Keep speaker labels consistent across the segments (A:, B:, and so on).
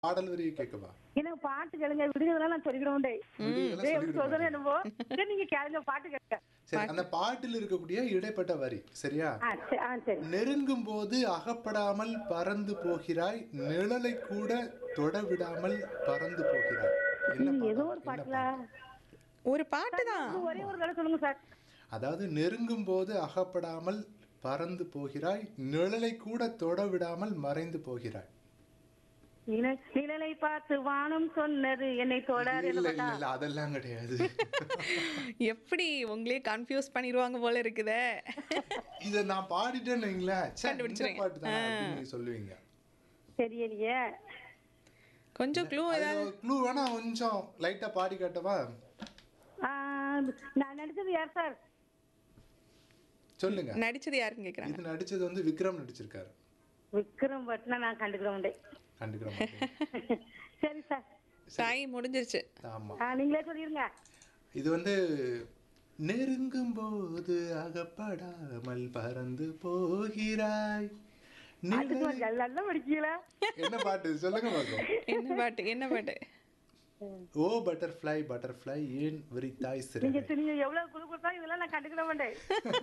A: பாடல் வரியை கேட்கவா
B: எனக்கு பாட்டு கேளுங்க விடுதலாம் நான் சொல்லிக்கிடுவோம்
A: விடுதலை
B: எப்படி
A: சொல்லிடுங்க.
B: சொல்றேன் என்னவோ சரி, நீங்க கேளுங்க பாட்டு கேட்க
A: சரி அந்த பாட்டில் இருக்கக்கூடிய இடைப்பட்ட வரி சரியா
B: ஆ சரி ஆ சரி
A: நெருங்கும் போது அகப்படாமல் பறந்து போகிறாய் நிழலை கூட தொட விடாமல் பறந்து போகிறாய் என்ன
B: இது ஏதோ
A: பாடல்?
B: ஒரு
A: என்ன
B: பாட்டுல
A: பாடல்?
C: ஒரு பாட்டு தான்
B: இது ஒரே ஒரு தடவை சொல்லுங்க சார்
A: அதாவது நெருங்கும் போது அகப்படாமல் பறந்து போகிறாய் நிழலை கூட தொட விடாமல் மறைந்து போகிறாய்
B: நிழ- நிழலை பார்த்து வானம் சொன்னது என்னை தொடாது
A: இல்ல இல்ல இல்ல அதெல்லாம் கிடையாது
C: எப்படி உங்களே கன்ஃபியூஸ் பண்ணிடுவாங்க போல இருக்குதே
A: இத நான் பாடிட்டேன்னு வைங்களேன் ச்சே, இந்த
C: கண்டுபிடிச்சிருங்க.
A: பாட்டு தான் அப்படின்னு நீங்க சொல்லுவீங்க
B: தெரியலையே
C: கொஞ்சம் க்ளூ ஏதாவது
A: க்ளூ வேணா கொஞ்சம் லைட்டா பாடி காட்டவா
B: ஆ, நான் நடிச்சது யார் சார்
A: சொல்லுங்க
C: நடிச்சது யாருன்னு கேக்குறாங்க
A: இது நடிச்சது வந்து விக்ரம் நடிச்சிருக்காரு
B: விக்ரம் பட்னா நான் கண்டுக்கிறோம்
A: கண்டுக்கிற மாட்டேன்
B: சரி சார்
C: டைம் முடிஞ்சிருச்சு
A: ஆமா
B: ஆ, நீங்களே சொல்லிருங்க
A: இது வந்து நெருங்கும் போது அகப்படாமல் பறந்து போகிறாய் நிழலை-
B: நல்லா படிக்கீங்களா
A: என்ன பாட்டு சொல்லுங்க பாக்கலாம்
C: என்ன பாட்டு என்ன பாட்டு
A: ஓ பட்டர்ஃப்ளை பட்டர்ஃப்ளை ஏன் விரித்தாய்
B: நீங்க
A: சிறகை
B: நீங்க எவ்வளவு குழு கொடுத்தா இதெல்லாம் நான் கண்டுக்கிட மாட்டேன்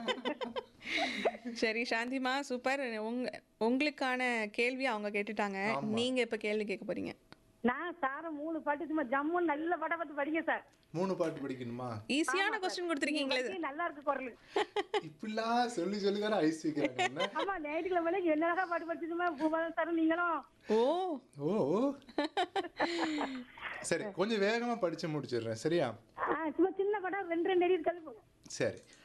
C: சரி சாந்திமா சூப்பர் உங்க உங்களுக்கான கேள்வி அவங்க கேட்டுட்டாங்க நீங்க இப்ப கேள்வி கேட்க போறீங்க
B: நான் சார மூணு பாட்டு சும்மா ஜம்முன்னு நல்ல படம் பார்த்து படிங்க சார்
A: மூணு பாட்டு படிக்கணுமா
C: ஈஸியான கொஸ்டின் கொடுத்துருக்கீங்களே
B: நீங்க நல்லா இருக்கு குரல்
A: இப்படிலாம் சொல்லி சொல்லி தானே ஐஸ் வைக்கிறாங்க என்ன
B: ஆமா ஞாயிற்றுக்கிழமை என்னடா பாட்டு படிச்சுமா பூபாலன் சார் நீங்களும்
C: ஓ
A: ஓ ஓ. சரி கொஞ்சம் வேகமா படிச்சு முடிச்சிடுறேன் சரியா
B: ஆ, சும்மா சின்ன படம் ரெண்டு ரெண்டு அடி இருக்காது போதும்
A: சரி